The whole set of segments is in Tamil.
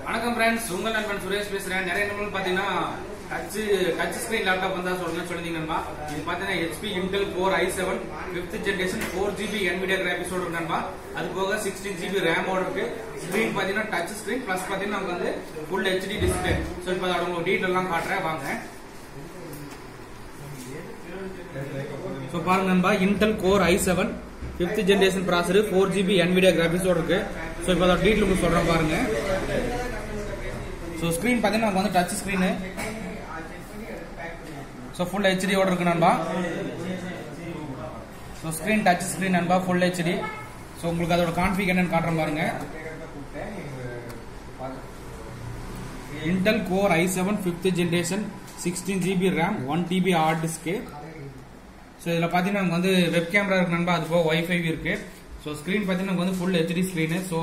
வணக்கம் ஃப்ரெண்ட்ஸ் உங்கள் நண்பன் சுரேஷ் பேசுறேன் நிறைய நண்பர்கள் பாத்தீங்கன்னா டச் டச் ஸ்கிரீன் லேப்டாப் வந்தா சொல்லுங்க சொல்லிருந்தீங்க நண்பா இது பாத்தீங்கன்னா HP Intel core i seven fifth generation four GB Nvidia கிராபிக்ஸோட இருக்கு நண்பா அது போக சிக்ஸ்டீன் ஜிபி ரேமோட இருக்கு ஸ்கிரீன் பாத்தீங்கன்னா டச் ஸ்கிரீன் பிளஸ் பாத்தீங்கன்னா நமக்கு வந்து ஃபுல் ஹெச்டி டிஸ்பிளே ஸோ இப்போ அதோட உங்களுக்கு டீட்டெயில் எல்லாம் காட்டுறேன் வாங்க ஸோ பாருங்க நண்பா Intel core i seven fifth generation processor four GB Nvidia கிராபிக்ஸோட இருக்கு ஸோ இப்போ அதோட டீட்டெயில் உங்களுக்கு சொல்றேன் பாருங்க ஸோ ஸ்க்ரீன் பார்த்தீங்கன்னா நமக்கு வந்து டச் ஸ்க்ரீனு ஸோ ஃபுல் ஹெச்டியோட இருக்கு நண்பா ஸோ ஸ்க்ரீன் டச் ஸ்க்ரீன் நண்பா ஃபுல் ஹெச்டி ஸோ உங்களுக்கு அதோட கான்ஃபிக் என்னன்னு காட்டுறேன் பாருங்க Intel core i seven fifth generation sixteen GB RAM one TB hard disk so இதில் பார்த்தீங்கன்னா நமக்கு வந்து வெப் கேமரா இருக்கு நண்பா அது போக ஒய்ஃபை இருக்கு ஸோ ஸ்க்ரீன் பார்த்தீங்கன்னா நமக்கு வந்து full HD screen so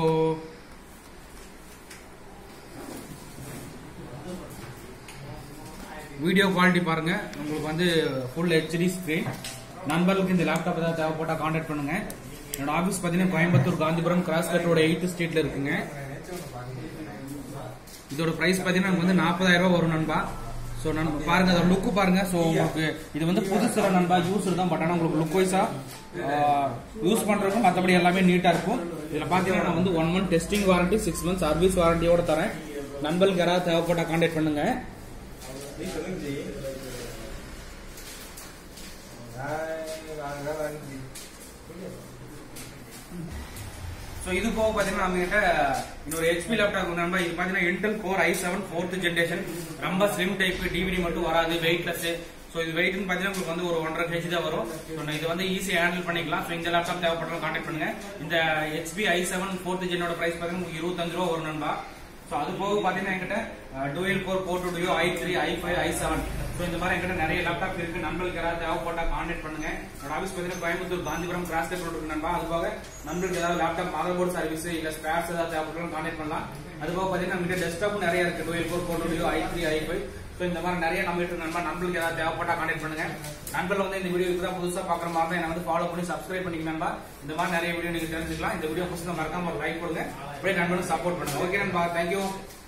video quality பாருங்க உங்களுக்கு வந்து ஃபுல் ஹெச்டி ஸ்க்ரீன் நண்பர்களுக்கு இந்த லேப்டாப் ஏதாவது தேவைப்பட்டா கான்டாக்ட் பண்ணுங்க என்னோட ஆஃபீஸ் பார்த்தீங்கன்னா கோயம்புத்தூர் காந்திபுரம் கிராஸ் கட்டோட எயித்து ஸ்ட்ரீட்ல இருக்குங்க இதோட பிரைஸ் பார்த்தீங்கன்னா நமக்கு வந்து நாற்பதாயிரம் ரூபாய் வரும் நண்பா ஸோ நண்பா பாருங்க அதோட லுக்கு பாருங்க ஸோ உங்களுக்கு இது வந்து புதுசுல நண்பா யூஸ் தான் பட் ஆனால் உங்களுக்கு லுக் வைஸா யூஸ் பண்றதுக்கும் மற்றபடி எல்லாமே நீட்டா இருக்கும் இதுல பாத்தீங்கன்னா நான் வந்து one month testing warranty six month service வாரண்டியோட தரேன் நண்பர்களுக்கு யாராவது தேவைப்பட்டா கான்டாக்ட் பண்ணுங்க ஸோ இது போக பார்த்தீங்கன்னா நம்ம கிட்ட இன்னொரு ஹெச்பி லேப்டாப் நண்பா இது பார்த்தீங்கன்னா Intel core i seven fourth generation ரொம்ப ஸ்லிம் டைப் டிவிடி மட்டும் வராது வெயிட்லெஸ் ஸோ இது வெயிட்னு பார்த்தீங்கன்னா உங்களுக்கு வந்து ஒரு ஒன்றரை கேஜி தான் வரும் ஸோ நான் இது வந்து ஈஸியாக ஹேண்டில் பண்ணிக்கலாம் ஸோ இந்த லேப்டாப் தேவைப்படுறோம் கான்டாக்ட் பண்ணுங்க இந்த ஹெச்பி ஐ செவன் ஃபோர்த் ஜென்னோட பிரைஸ் பார்த்தீங்கன்னா உங்களுக்கு இருபத்தஞ்சு ரூபா வரும் நண்பா ஸோ அது போக பார்த்தீங்கன்னா என்கிட்ட dual core four two duo i three i five i seven so இந்த மாதிரி என்கிட்ட நிறைய லேப்டாப் இருக்கு நண்பர்களுக்கு யாராவது தேவைப்பட்டா கான்டாக்ட் பண்ணுங்க என்னோட ஆஃபீஸ் பார்த்தீங்கன்னா Coimbatore Gandhipuram cross cut road இருக்கு நண்பா அது போக நண்பர்களுக்கு ஏதாவது லேப்டாப் மதர் போர்ட் சர்வீஸ் இல்ல ஸ்பேர்ஸ் ஏதாவது தேவைப்பட்டாலும் கான்டாக்ட் பண்ணலாம் அது போக பார்த்தீங்கன்னா நம்மகிட்ட டெஸ்க்டாப் நிறைய இருக்கு dual core four two duo i three i five so இந்த மாதிரி நிறைய நம்ம கிட்ட நண்பா நண்பர்களுக்கு ஏதாவது தேவைப்பட்டா கான்டாக்ட் பண்ணுங்க நண்பர்கள் வந்து இந்த வீடியோ தான் புதுசா பாக்குற மாதிரி என்ன வந்து ஃபாலோ பண்ணி சப்ஸ்கிரைப் பண்ணிக்க நண்பா இந்த மாதிரி நிறைய வீடியோ நீங்க தெரிஞ்சுக்கலாம் இந்த வீடியோ புதுசாக மறக்காம ஒரு லைக் கொடுங்க அப்படியே நண்பர்களுக்கு சப்போர்ட் பண்ணுங்க ஓகே நண்பா தேங்க்யூ